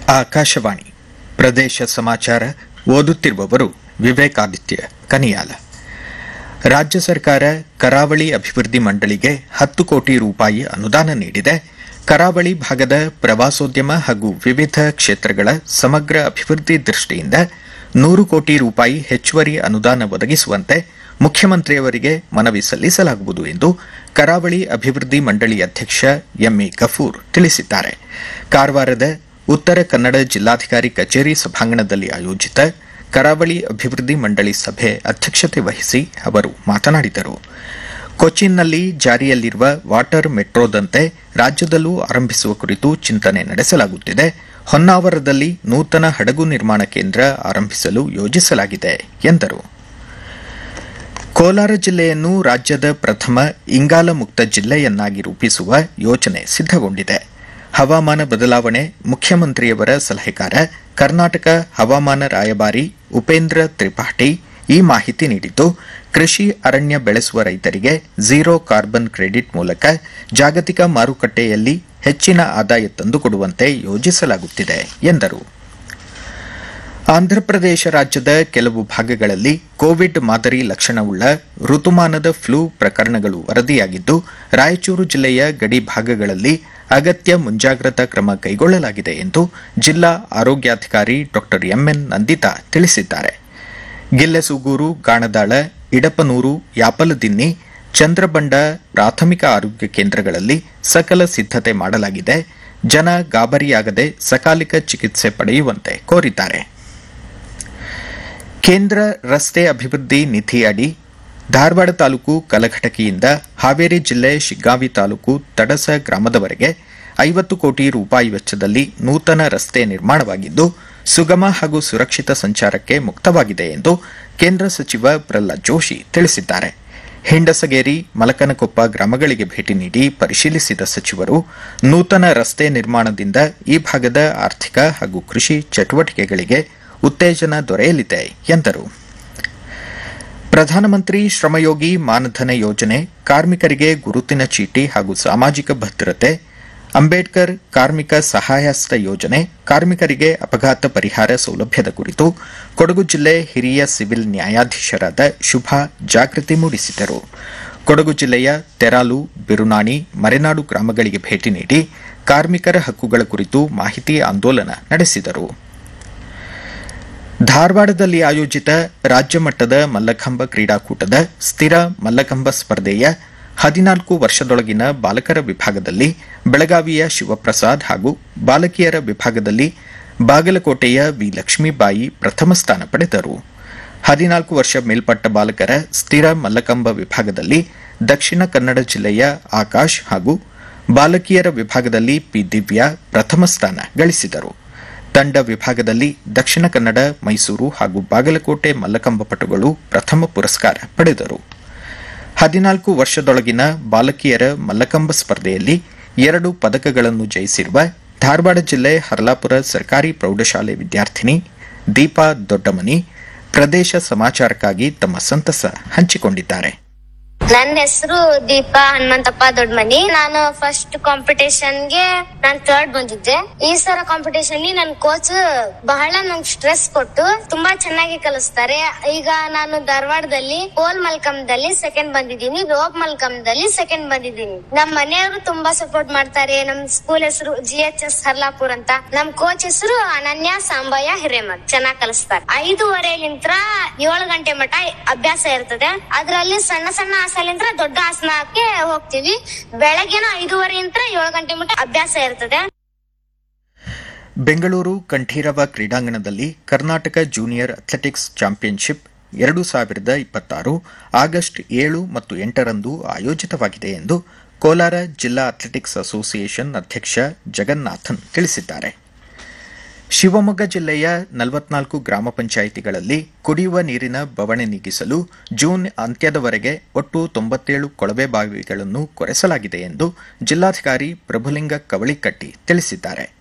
ಆಕಾಶವಾಣಿ ಪ್ರದೇಶ ಸಮಾಚಾರ ಓದುತ್ತಿರುವವರು ವಿವೇಕಾದಿತ್ಯ ಕನಿಯಾಲ ರಾಜ್ಯ ಸರ್ಕಾರ ಕರಾವಳಿ ಅಭಿವೃದ್ಧಿ ಮಂಡಳಿಗೆ ಹತ್ತು ಕೋಟಿ ರೂಪಾಯಿ ಅನುದಾನ ನೀಡಿದೆ ಕರಾವಳಿ ಭಾಗದ ಪ್ರವಾಸೋದ್ಯಮ ಹಾಗೂ ವಿವಿಧ ಕ್ಷೇತ್ರಗಳ ಸಮಗ್ರ ಅಭಿವೃದ್ಧಿ ದೃಷ್ಟಿಯಿಂದ ನೂರು ಕೋಟಿ ರೂಪಾಯಿ ಹೆಚ್ಚುವರಿ ಅನುದಾನ ಒದಗಿಸುವಂತೆ ಮುಖ್ಯಮಂತ್ರಿಯವರಿಗೆ ಮನವಿ ಸಲ್ಲಿಸಲಾಗುವುದು ಎಂದು ಕರಾವಳಿ ಅಭಿವೃದ್ಧಿ ಮಂಡಳಿ ಅಧ್ಯಕ್ಷ ಎಂಎ ಗಫೂರ್ ತಿಳಿಸಿದ್ದಾರೆ ಕಾರವಾರದ ಉತ್ತರ ಕನ್ನಡ ಜಿಲ್ಲಾಧಿಕಾರಿ ಕಚೇರಿ ಸಭಾಂಗಣದಲ್ಲಿ ಆಯೋಜಿತ ಕರಾವಳಿ ಅಭಿವೃದ್ಧಿ ಮಂಡಳಿ ಸಭೆ ಅಧ್ಯಕ್ಷತೆ ವಹಿಸಿ ಅವರು ಮಾತನಾಡಿದರು ಕೊಚ್ಚಿನ್ನಲ್ಲಿ ಜಾರಿಯಲ್ಲಿರುವ ವಾಟರ್ ಮೆಟ್ರೋದಂತೆ ರಾಜ್ಯದಲ್ಲೂ ಆರಂಭಿಸುವ ಕುರಿತು ಚಿಂತನೆ ನಡೆಸಲಾಗುತ್ತಿದೆ ಹೊನ್ನಾವರದಲ್ಲಿ ನೂತನ ಹಡಗು ನಿರ್ಮಾಣ ಕೇಂದ್ರ ಆರಂಭಿಸಲು ಯೋಜಿಸಲಾಗಿದೆ ಎಂದರು ಕೋಲಾರ ಜಿಲ್ಲೆಯನ್ನು ರಾಜ್ಯದ ಪ್ರಥಮ ಇಂಗಾಲ ಮುಕ್ತ ಜಿಲ್ಲೆಯನ್ನಾಗಿ ರೂಪಿಸುವ ಯೋಜನೆ ಸಿದ್ದಗೊಂಡಿದೆ ಹವಾಮಾನ ಬದಲಾವಣೆ ಮುಖ್ಯಮಂತ್ರಿಯವರ ಸಲಹೆಗಾರ ಕರ್ನಾಟಕ ಹವಾಮಾನ ರಾಯಭಾರಿ ಉಪೇಂದ್ರ ತ್ರಿಪಾಠಿ ಈ ಮಾಹಿತಿ ನೀಡಿದ್ದು ಕೃಷಿ ಅರಣ್ಯ ಬೆಳೆಸುವ ರೈತರಿಗೆ ಝೀರೋ ಕಾರ್ಬನ್ ಕ್ರೆಡಿಟ್ ಮೂಲಕ ಜಾಗತಿಕ ಮಾರುಕಟ್ಟೆಯಲ್ಲಿ ಹೆಚ್ಚಿನ ಆದಾಯ ತಂದುಕೊಡುವಂತೆ ಯೋಜಿಸಲಾಗುತ್ತಿದೆ ಎಂದರು ಆಂಧ್ರಪ್ರದೇಶ ರಾಜ್ಯದ ಕೆಲವು ಭಾಗಗಳಲ್ಲಿ ಕೋವಿಡ್ ಮಾದರಿ ಲಕ್ಷಣವುಳ್ಳ ಋತುಮಾನದ ಫ್ಲೂ ಪ್ರಕರಣಗಳು ವರದಿಯಾಗಿದ್ದು ರಾಯಚೂರು ಜಿಲ್ಲೆಯ ಗಡಿ ಭಾಗಗಳಲ್ಲಿ ಅಗತ್ಯ ಮುಂಜಾಗ್ರತಾ ಕ್ರಮ ಕೈಗೊಳ್ಳಲಾಗಿದೆ ಎಂದು ಜಿಲ್ಲಾ ಆರೋಗ್ಯಾಧಿಕಾರಿ ಡಾ ಎಂಎನ್ ನಂದಿತಾ ತಿಳಿಸಿದ್ದಾರೆ ಗಿಲ್ಲೆಸೂಗೂರು ಗಾಣದಾಳ ಇಡಪನೂರು ಯಾಪಲದಿನ್ನಿ ಚಂದ್ರಬಂಡ ಪ್ರಾಥಮಿಕ ಆರೋಗ್ಯ ಕೇಂದ್ರಗಳಲ್ಲಿ ಸಕಲ ಸಿದ್ದತೆ ಮಾಡಲಾಗಿದೆ ಜನ ಗಾಬರಿಯಾಗದೆ ಸಕಾಲಿಕ ಚಿಕಿತ್ಸೆ ಪಡೆಯುವಂತೆ ಕೋರಿದ್ದಾರೆ ಕೇಂದ್ರ ರಸ್ತೆ ಅಭಿವೃದ್ಧಿ ನಿಧಿ ಅಡಿ ಧಾರವಾಡ ತಾಲೂಕು ಕಲಘಟಕಿಯಿಂದ ಹಾವೇರಿ ಜಿಲ್ಲೆ ಶಿಗ್ಗಾವಿ ತಾಲೂಕು ತಡಸ ಗ್ರಾಮದವರೆಗೆ ಐವತ್ತು ಕೋಟಿ ರೂಪಾಯಿ ವೆಚ್ಚದಲ್ಲಿ ನೂತನ ರಸ್ತೆ ನಿರ್ಮಾಣವಾಗಿದ್ದು ಸುಗಮ ಹಾಗೂ ಸುರಕ್ಷಿತ ಸಂಚಾರಕ್ಕೆ ಮುಕ್ತವಾಗಿದೆ ಎಂದು ಕೇಂದ್ರ ಸಚಿವ ಪ್ರಹ್ಲಾದ್ ಜೋಶಿ ತಿಳಿಸಿದ್ದಾರೆ ಹಿಂಡಸಗೇರಿ ಮಲಕನಕೊಪ್ಪ ಗ್ರಾಮಗಳಿಗೆ ಭೇಟಿ ನೀಡಿ ಪರಿಶೀಲಿಸಿದ ಸಚಿವರು ನೂತನ ರಸ್ತೆ ನಿರ್ಮಾಣದಿಂದ ಈ ಭಾಗದ ಆರ್ಥಿಕ ಹಾಗೂ ಕೃಷಿ ಚಟುವಟಿಕೆಗಳಿಗೆ ಉತ್ತೇಜನ ದೊರೆಯಲಿದೆ ಎಂದರು ಪ್ರಧಾನಮಂತ್ರಿ ಶ್ರಮಯೋಗಿ ಮಾನಧನ ಯೋಜನೆ ಕಾರ್ಮಿಕರಿಗೆ ಗುರುತಿನ ಚೀಟಿ ಹಾಗೂ ಸಾಮಾಜಿಕ ಭದ್ರತೆ ಅಂಬೇಡ್ಕರ್ ಕಾರ್ಮಿಕ ಸಹಾಯಹಸ್ತ ಯೋಜನೆ ಕಾರ್ಮಿಕರಿಗೆ ಅಪಘಾತ ಪರಿಹಾರ ಸೌಲಭ್ಯದ ಕುರಿತು ಕೊಡಗು ಜಿಲ್ಲೆ ಹಿರಿಯ ಸಿವಿಲ್ ನ್ಯಾಯಾಧೀಶರಾದ ಶುಭಾ ಜಾಗೃತಿ ಮೂಡಿಸಿದರು ಕೊಡಗು ಜಿಲ್ಲೆಯ ತೆರಾಲು ಬಿರುನಾಣಿ ಮರೆನಾಡು ಗ್ರಾಮಗಳಿಗೆ ಭೇಟಿ ನೀಡಿ ಕಾರ್ಮಿಕರ ಹಕ್ಕುಗಳ ಕುರಿತು ಮಾಹಿತಿ ಆಂದೋಲನ ನಡೆಸಿದರು ಧಾರವಾಡದಲ್ಲಿ ಆಯೋಜಿತ ರಾಜ್ಯ ಮಟ್ಟದ ಮಲ್ಲಖಂಬ ಕ್ರೀಡಾಕೂಟದ ಸ್ಥಿರ ಮಲ್ಲಖಂಬ ಸ್ಪರ್ಧೆಯ ಹದಿನಾಲ್ಕು ವರ್ಷದೊಳಗಿನ ಬಾಲಕರ ವಿಭಾಗದಲ್ಲಿ ಬೆಳಗಾವಿಯ ಶಿವಪ್ರಸಾದ್ ಹಾಗೂ ಬಾಲಕಿಯರ ವಿಭಾಗದಲ್ಲಿ ಬಾಗಲಕೋಟೆಯ ವಿ ಲಕ್ಷ್ಮೀಬಾಯಿ ಪ್ರಥಮ ಸ್ಥಾನ ಪಡೆದರು ಹದಿನಾಲ್ಕು ವರ್ಷ ಮೇಲ್ಪಟ್ಟ ಬಾಲಕರ ಸ್ಥಿರ ಮಲ್ಲಕಂಬ ವಿಭಾಗದಲ್ಲಿ ದಕ್ಷಿಣ ಕನ್ನಡ ಜಿಲ್ಲೆಯ ಆಕಾಶ್ ಹಾಗೂ ಬಾಲಕಿಯರ ವಿಭಾಗದಲ್ಲಿ ಪಿ ದಿವ್ಯಾ ಪ್ರಥಮ ಸ್ಥಾನ ಗಳಿಸಿದರು ತಂಡ ವಿಭಾಗದಲ್ಲಿ ದಕ್ಷಿಣ ಕನ್ನಡ ಮೈಸೂರು ಹಾಗೂ ಬಾಗಲಕೋಟೆ ಮಲ್ಲಕಂಬ ಪಟುಗಳು ಪ್ರಥಮ ಪುರಸ್ಕಾರ ಪಡೆದರು ಹದಿನಾಲ್ಕು ವರ್ಷದೊಳಗಿನ ಬಾಲಕಿಯರ ಮಲ್ಲಕಂಬ ಸ್ಪರ್ಧೆಯಲ್ಲಿ ಎರಡು ಪದಕಗಳನ್ನು ಜಯಿಸಿರುವ ಧಾರವಾಡ ಜಿಲ್ಲೆ ಹರ್ಲಾಪುರ ಸರ್ಕಾರಿ ಪ್ರೌಢಶಾಲೆ ವಿದ್ಯಾರ್ಥಿನಿ ದೀಪಾ ದೊಡ್ಡಮನಿ ಪ್ರದೇಶ ಸಮಾಚಾರಕ್ಕಾಗಿ ತಮ್ಮ ಸಂತಸ ಹಂಚಿಕೊಂಡಿದ್ದಾರೆ ನನ್ನ ಹೆಸರು ದೀಪಾ ಹನುಮಂತಪ್ಪ ದೊಡ್ಡಮನಿ ನಾನು ಫಸ್ಟ್ ಕಾಂಪಿಟೇಷನ್ ಗೆ ನಾನ್ ಥರ್ಡ್ ಬಂದಿದ್ದೆ ಈ ಸಲ ಕಾಂಪಿಟೇಷನ್ ನನ್ ಕೋಚ್ ಬಹಳ ನಂಗೆ ಸ್ಟ್ರೆಸ್ ಕೊಟ್ಟು ತುಂಬಾ ಚೆನ್ನಾಗಿ ಕಲಿಸ್ತಾರೆ ಈಗ ನಾನು ಧಾರವಾಡದಲ್ಲಿ ಪೋಲ್ ಮಲ್ಕಂದಲ್ಲಿ ಸೆಕೆಂಡ್ ಬಂದಿದ್ದೀನಿ ರೋಪ್ ಮಲ್ಕಂದಲ್ಲಿ ಸೆಕೆಂಡ್ ಬಂದಿದ್ದೀನಿ ನಮ್ ಮನೆಯವರು ತುಂಬಾ ಸಪೋರ್ಟ್ ಮಾಡ್ತಾರೆ ನಮ್ ಸ್ಕೂಲ್ ಹೆಸರು ಜಿ ಎಚ್ ಎಸ್ ಹರ್ಲಾಪುರ್ ಅಂತ ನಮ್ ಕೋಚ್ ಹೆಸರು ಅನನ್ಯ ಸಾಂಬಯ್ಯ ಹಿರೇಮಠ್ ಚೆನ್ನಾಗಿ ಕಲಿಸ್ತಾರೆ ಐದೂವರೆಲಿಂತ್ರ ಏಳು ಗಂಟೆ ಮಟ ಅಭ್ಯಾಸ ಇರ್ತದೆ ಅದ್ರಲ್ಲಿ ಸಣ್ಣ ಸಣ್ಣ ಆಸಲಿಂತ್ರ ದೊಡ್ಡ ಆಸನಕ್ಕೆ ಹೋಗ್ತೀವಿ ಬೆಳಗ್ಗೆನ ಐದೂವರೆಯಿಂದ ಏಳು ಗಂಟೆ ಮಟ ಅಭ್ಯಾಸ ಇರ್ತದೆ ಬೆಂಗಳೂರು ಕಂಠೀರವ ಕ್ರೀಡಾಂಗಣದಲ್ಲಿ ಕರ್ನಾಟಕ ಜೂನಿಯರ್ ಅಥ್ಲೆಟಿಕ್ಸ್ ಚಾಂಪಿಯನ್ಶಿಪ್ ಎರಡು ಸಾವಿರದ ಇಪ್ಪತ್ತಾರು ಆಗಸ್ಟ್ ಏಳು ಮತ್ತು ಎಂಟರಂದು ಆಯೋಜಿತವಾಗಿದೆ ಎಂದು ಕೋಲಾರ ಜಿಲ್ಲಾ ಅಥ್ಲೆಟಿಕ್ಸ್ ಅಸೋಸಿಯೇಷನ್ ಅಧ್ಯಕ್ಷ ಜಗನ್ನಾಥನ್ ತಿಳಿಸಿದ್ದಾರೆ ಶಿವಮೊಗ್ಗ ಜಿಲ್ಲೆಯ ನಲವತ್ನಾಲ್ಕು ಗ್ರಾಮ ಪಂಚಾಯಿತಿಗಳಲ್ಲಿ ಕುಡಿಯುವ ನೀರಿನ ಬವಣೆ ನೀಗಿಸಲು ಜೂನ್ ಅಂತ್ಯದವರೆಗೆ ಒಟ್ಟು ತೊಂಬತ್ತೇಳು ಕೊಳವೆ ಬಾವಿಗಳನ್ನು ಕೊರೆಸಲಾಗಿದೆ ಎಂದು ಜಿಲ್ಲಾಧಿಕಾರಿ ಪ್ರಭುಲಿಂಗ ಕವಳಿಕಟ್ಟಿ ತಿಳಿಸಿದ್ದಾರೆ